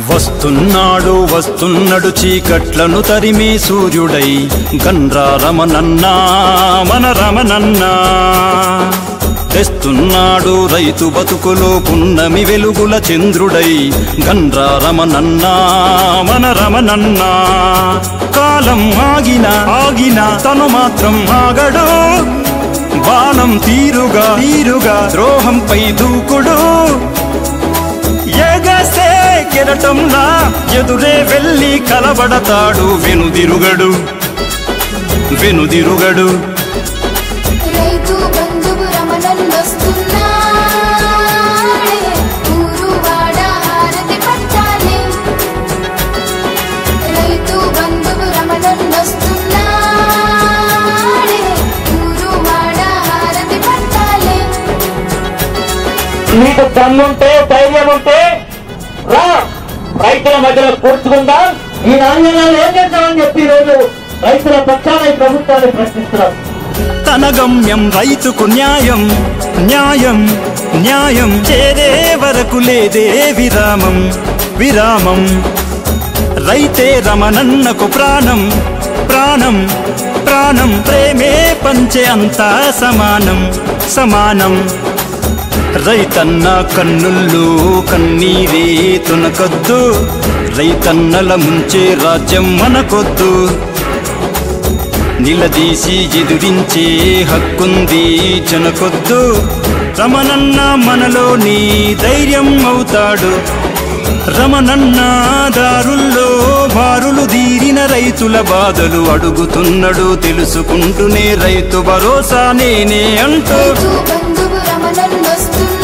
వస్తున్నాడు వస్తున్నాడు చీకట్లను తరిమే సూర్యుడై గన్రా రమనన్నా మన రమనన్నా తెస్తున్నాడు రైతు బతుకులో పున్నమి వెలుగుల చంద్రుడై గన్రా రమనన్నా మన రమనన్నా కాలం ఆగిన ఆగిన తను మాత్రం ఆగడు బాణం తీరుగా తీరుగా ద్రోహంపై దూకుడు ఎగసే కెరటంలా ఎదురే వెళ్ళి కలబడతాడు వెనుదిరుగడు వెనుదిరుగడు రైతు బంధువు రమణన్నొస్తున్నాడే ఊరు వాడ హారతి పట్టాలే రైతు బంధువు రమణన్నొస్తున్నాడే ఊరు వాడ హారతి పట్టాలే నీకు దమ్ముంటే ధైర్యం ఉంటే రా రైతుల మధ్యలో కూర్చుకుందాం ఈ నాణ్యాలు ఏం చేద్దామని చెప్పి ఈ రోజు రైతుల పక్షాన ఈ ప్రభుత్వాన్ని ప్రశ్నిస్తున్నాం తన గమ్యం రైతుకు న్యాయం న్యాయం న్యాయం చేరే వరకు లేదే విరామం విరామం రైతే రమణన్నకు ప్రాణం ప్రాణం ప్రాణం ప్రేమే పంచే అంతా సమానం సమానం రైతన్న కన్నుల్లో కన్నీరే తునకొద్దు రైతన్నల ముంచే రాజ్యం మనకొద్దు నిలదీసి ఎదురించే హక్కుంది జనకొద్దు రమణన్న మనలోని ధైర్యం అవుతాడు రమణన్న దారుల్లో బారులు దీరిన రైతుల బాధలు అడుగుతున్నాడు తెలుసుకుంటూనే రైతు భరోసా నేనే అంటూ రైతు బంధువు రమణన్నొస్తున్నాడే